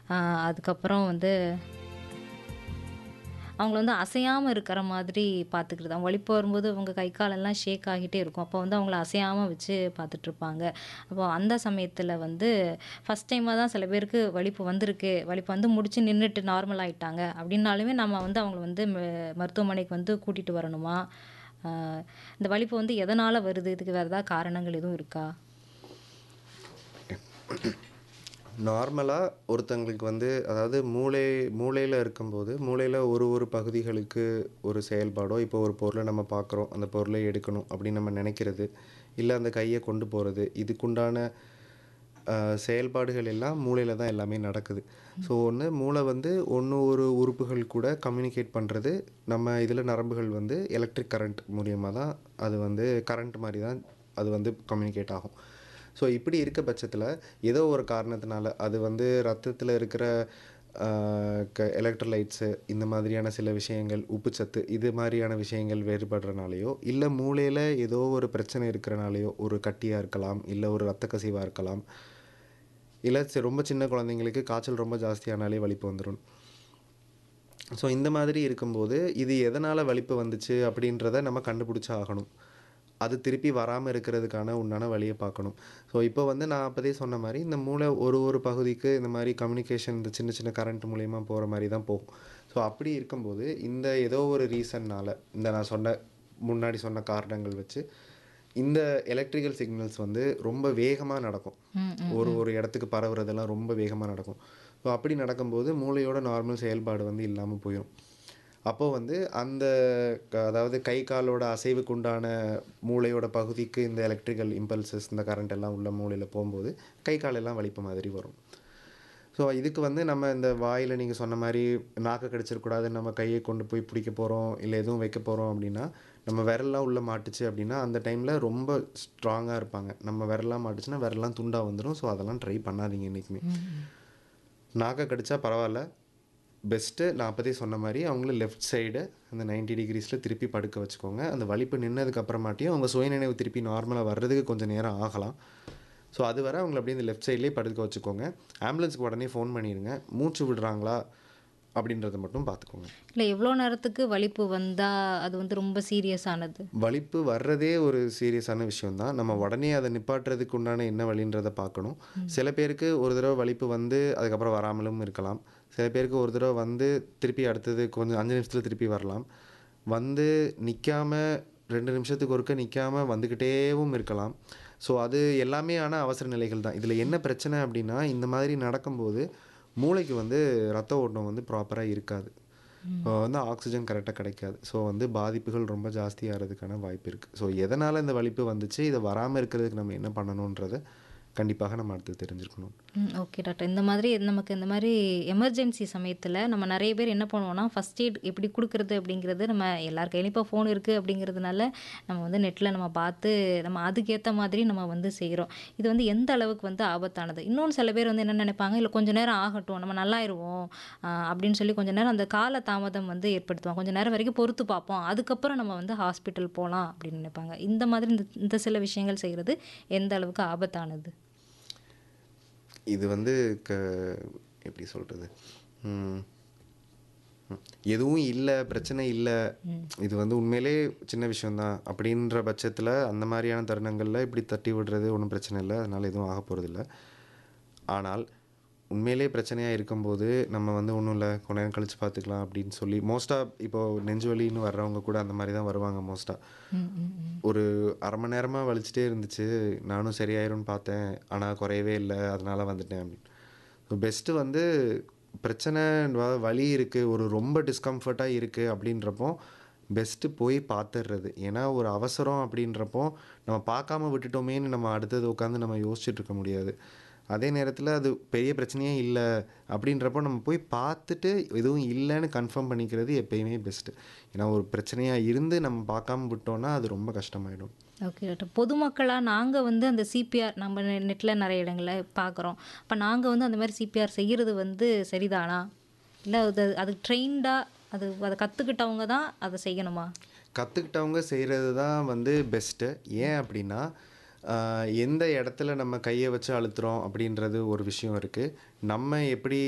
அதுக்கப்புறம் வந்து அவங்கள வந்து அசையாமல் இருக்கிற மாதிரி பார்த்துக்கிறது அவங்க வலிப்பு வரும்போது அவங்க கை காலெல்லாம் ஷேக் ஆகிட்டே இருக்கும் அப்போ வந்து அவங்கள அசையாமல் வச்சு பார்த்துட்ருப்பாங்க அப்போ அந்த சமயத்தில் வந்து ஃபஸ்ட் டைமாக தான் சில பேருக்கு வலிப்பு வந்திருக்கு வலிப்பு வந்து முடிச்சு நின்றுட்டு நார்மல் ஆயிட்டாங்க அப்படின்னாலுமே நம்ம வந்து அவங்கள வந்து ம- மருத்துவமனைக்கு வந்து கூட்டிகிட்டு வரணுமா ஆஹ் இந்த வலிப்பு வந்து எதனால் வருது இதுக்கு வேறு ஏதாவது காரணங்கள் எதுவும் இருக்கா நார்மலாக ஒருத்தங்களுக்கு வந்து அதாவது மூளை மூளையில் இருக்கும்போது மூளையில் ஒரு ஒரு பகுதிகளுக்கு ஒரு செயல்பாடோ இப்போ ஒரு பொருளை நம்ம பார்க்குறோம் அந்த பொருளை எடுக்கணும் அப்படின்னு நம்ம நினைக்கிறது இல்லை அந்த கையை கொண்டு போகிறது இதுக்குண்டான ஆஹ், செயல்பாடுகள் எல்லாம் மூளையில் தான் எல்லாமே நடக்குது ஸோ ஒன்று மூளை வந்து ஒன்று ஒரு உறுப்புகள் கூட கம்யூனிகேட் பண்ணுறது நம்ம இதில் நரம்புகள் வந்து எலக்ட்ரிக் கரண்ட் மூலியமாக தான் அது வந்து கரண்ட் மாதிரி தான் அது வந்து கம்யூனிகேட் ஆகும் ஸோ இப்படி இருக்க பட்சத்தில் ஏதோ ஒரு காரணத்தினால அது வந்து ரத்தத்தில் இருக்கிற எலக்ட்ரோலைட்ஸு இந்த மாதிரியான சில விஷயங்கள் உப்புச்சத்து இது மாதிரியான விஷயங்கள் வேறுபடுறனாலையோ இல்லை மூளையில் ஏதோ ஒரு பிரச்சனை இருக்கிறனாலையோ ஒரு கட்டியாக இருக்கலாம் இல்லை ஒரு ரத்த கசிவாக இருக்கலாம் இல்லை சி- ரொம்ப சின்ன குழந்தைங்களுக்கு காய்ச்சல் ரொம்ப ஜாஸ்தியானாலே வலிப்பு வந்துடும் ஸோ இந்த மாதிரி இருக்கும்போது இது எதனால் வலிப்பு வந்துச்சு அப்படின்றத நம்ம கண்டுபிடிச்சா ஆகணும் அது திருப்பி வராமல் இருக்கிறதுக்கான உண்டான வழியை பார்க்கணும் ஸோ இப்போ வந்து நான் அப்போதே சொன்ன மாதிரி இந்த மூளை ஒரு ஒரு பகுதிக்கு இந்த மாதிரி கம்யூனிகேஷன் இந்த சின்ன சின்ன கரண்ட் மூலயமா போகிற மாதிரி தான் போகும் ஸோ அப்படி இருக்கும்போது இந்த ஏதோ ஒரு ரீசன்னால் இந்த நான் சொன்ன முன்னாடி சொன்ன காரணங்கள் வச்சு இந்த எலக்ட்ரிக்கல் சிக்னல்ஸ் வந்து ரொம்ப வேகமாக நடக்கும் ஒரு ஒரு இடத்துக்கு பரவுறதெல்லாம் ரொம்ப வேகமாக நடக்கும் ஸோ அப்படி நடக்கும்போது மூளையோட நார்மல் செயல்பாடு வந்து இல்லாமல் போயிடும் அப்போது வந்து அந்த க- அதாவது கை காலோட அசைவுக்கு உண்டான மூளையோட பகுதிக்கு இந்த எலக்ட்ரிக்கல் இம்பல்சஸ் இந்த கரண்ட் எல்லாம் உள்ள மூளையில் போகும்போது கை காலெல்லாம் வலிப்பு மாதிரி வரும் ஸோ இதுக்கு வந்து நம்ம இந்த வாயில் நீங்கள் சொன்ன மாதிரி நாக்கை கடிச்சிடக்கூடாது நம்ம கையை கொண்டு போய் பிடிக்க போகிறோம் இல்லை எதுவும் வைக்க போகிறோம் அப்படின்னா நம்ம விரல்லாம் உள்ளே மாட்டுச்சு அப்படின்னா அந்த டைமில் ரொம்ப ஸ்ட்ராங்காக இருப்பாங்க நம்ம விரல்லாம் மாட்டுச்சுன்னா விரல்லாம் துண்டாக வந்துடும் ஸோ அதெல்லாம் ட்ரை பண்ணாதீங்க என்றைக்குமே நாக்கை கடிச்சா பரவாயில்ல பெஸ்ட்டு நான் அப்போதே சொன்ன மாதிரி அவங்கள லெஃப்ட் சைடு அந்த 90 டிகிரிஸில் திருப்பி படுக்க வச்சுக்கோங்க அந்த வலிப்பு நின்னதுக்கு அப்புறமாட்டியும் அவங்க சுயநினைவு திருப்பி நார்மலாக வர்றதுக்கு கொஞ்சம் நேரம் ஆகலாம் ஸோ அது வரை அவங்கள அப்படியே இந்த லெஃப்ட் சைட்லேயே படுக்க வச்சுக்கோங்க ஆம்புலன்ஸ்க்கு உடனே ஃபோன் பண்ணிடுங்க மூச்சு விடுறாங்களா அப்படின்றத மட்டும் பார்த்துக்கோங்க இல்லை எவ்வளோ நேரத்துக்கு வலிப்பு வந்தால் அது வந்து ரொம்ப சீரியஸானது வலிப்பு வர்றதே ஒரு சீரியஸான விஷயம்தான் நம்ம உடனே அதை நிப்பாட்டுறதுக்கு உண்டான என்ன வழின்றதை பார்க்கணும் சில பேருக்கு ஒரு தடவை வலிப்பு வந்து அதுக்கப்புறம் வராமலும் இருக்கலாம் சில பேருக்கு ஒரு தடவை வந்து திருப்பி அடுத்தது கொஞ்சம் அஞ்சு நிமிஷத்தில் திருப்பி வரலாம் வந்து நிற்காம ரெண்டு நிமிஷத்துக்கு ஒருக்க நிற்காம வந்துக்கிட்டேவும் இருக்கலாம் ஸோ அது எல்லாமே ஆன அவசர நிலைகள் தான் இதில் என்ன பிரச்சனை அப்படின்னா இந்த மாதிரி நடக்கும்போது மூளைக்கு வந்து ரத்த ஓட்டம் வந்து ப்ராப்பராக இருக்காது இப்போ வந்து ஆக்சிஜன் கரெக்டாக கிடைக்காது ஸோ வந்து பாதிப்புகள் ரொம்ப ஜாஸ்தியாகிறதுக்கான வாய்ப்பு இருக்குது ஸோ எதனால் இந்த வலிப்பு வந்துச்சு இதை வராமல் இருக்கிறதுக்கு நம்ம என்ன பண்ணணுன்றதை கண்டிப்பாக நம்ம அடுத்து தெரிஞ்சுக்கணும் ம் ஓகே டாக்டர் இந்த மாதிரி நமக்கு இந்த மாதிரி எமர்ஜென்சி சமயத்தில் நம்ம நிறைய பேர் என்ன பண்ணுவோம்னா ஃபஸ்ட் எய்ட் எப்படி கொடுக்குறது அப்படிங்கிறது நம்ம எல்லார் கையிலையும் இப்போ ஃபோன் இருக்குது அப்படிங்கிறதுனால நம்ம வந்து நெட்டில் நம்ம பார்த்து நம்ம அதுக்கேற்ற மாதிரி நம்ம வந்து செய்கிறோம் இது வந்து எந்த அளவுக்கு வந்து ஆபத்தானது இன்னொன்று சில பேர் வந்து என்ன நினைப்பாங்க இல்லை கொஞ்சம் நேரம் ஆகட்டும் நம்ம நல்லாயிருவோம் ஆஹ் அப்படின்னு சொல்லி கொஞ்சம் நேரம் அந்த கால தாமதம் வந்து ஏற்படுத்துவாங்க கொஞ்சம் நேரம் வரைக்கும் பொறுத்து பார்ப்போம் அதுக்கப்புறம் நம்ம வந்து ஹாஸ்பிட்டல் போகலாம் அப்படின்னு நினைப்பாங்க இந்த மாதிரி இந்த இந்த சில விஷயங்கள் செய்கிறது எந்த அளவுக்கு ஆபத்தானது இது வந்து க எப்படி சொல்கிறது எதுவும் இல்லை பிரச்சனை இல்லை இது வந்து உண்மையிலே சின்ன விஷயம்தான் அப்படின்ற பட்சத்தில் அந்த மாதிரியான தருணங்களில் இப்படி தட்டி விடுறது ஒன்றும் பிரச்சனை இல்லை அதனால் எதுவும் ஆக போகிறதில்ல ஆனால் உண்மையிலே பிரச்சனையாக இருக்கும்போது நம்ம வந்து ஒன்றும் இல்லை கொஞ்ச நேரம் கழிச்சு பார்த்துக்கலாம் அப்படின்னு சொல்லி மோஸ்ட்டாக இப்போது நெஞ்சு வலின்னு வர்றவங்க கூட அந்த மாதிரி தான் வருவாங்க மோஸ்ட்டாக ம் ம் ம் ஒரு அரை மணி நேரமாக வலிச்சிட்டே இருந்துச்சு நானும் சரியாயிரும்னு பார்த்தேன் ஆனால் குறையவே இல்லை அதனால வந்துட்டேன் அப்படின்னு பெஸ்ட்டு வந்து பிரச்சனை வ- வலி இருக்குது ஒரு ரொம்ப டிஸ்கம்ஃபர்ட்டாக இருக்குது அப்படின்றப்போ பெஸ்ட்டு போய் பார்த்துடுறது ஏன்னா ஒரு அவசரம் அப்படின்றப்போ நம்ம பார்க்காம விட்டுட்டோமேன்னு நம்ம அடுத்தது உட்காந்து நம்ம யோசிச்சுட்டு இருக்க முடியாது அதே நேரத்தில் அது பெரிய பிரச்சனையே இல்லை அப்படின்றப்போ நம்ம போய் பார்த்துட்டு எதுவும் இல்லைன்னு கன்ஃபார்ம் பண்ணிக்கிறது எப்பயுமே பெஸ்ட்டு ஏன்னா ஒரு பிரச்சனையாக இருந்து நம்ம பார்க்காம விட்டோம்னா அது ரொம்ப கஷ்டமாயிடும் ஓகே டாக்டர் பொதுமக்களாக நாங்கள் வந்து அந்த சிபிஆர் நம்ம நெட்டில் நிறைய இடங்களில் பார்க்குறோம் அப்போ நாங்கள் வந்து அந்த மாதிரி சிபிஆர் செய்கிறது வந்து சரிதானா இல்லை அது அதுக்கு ட்ரெயின்டாக அது அதை கற்றுக்கிட்டவங்க தான் அதை செய்யணுமா கற்றுக்கிட்டவங்க செய்கிறது தான் வந்து பெஸ்ட்டு ஏன் அப்படின்னா ஆஹ், எந்த இடத்துல நம்ம கையை வச்சு அழுத்துறோம் அப்படின்றது ஒரு விஷயம் இருக்குது நம்ம எப்படி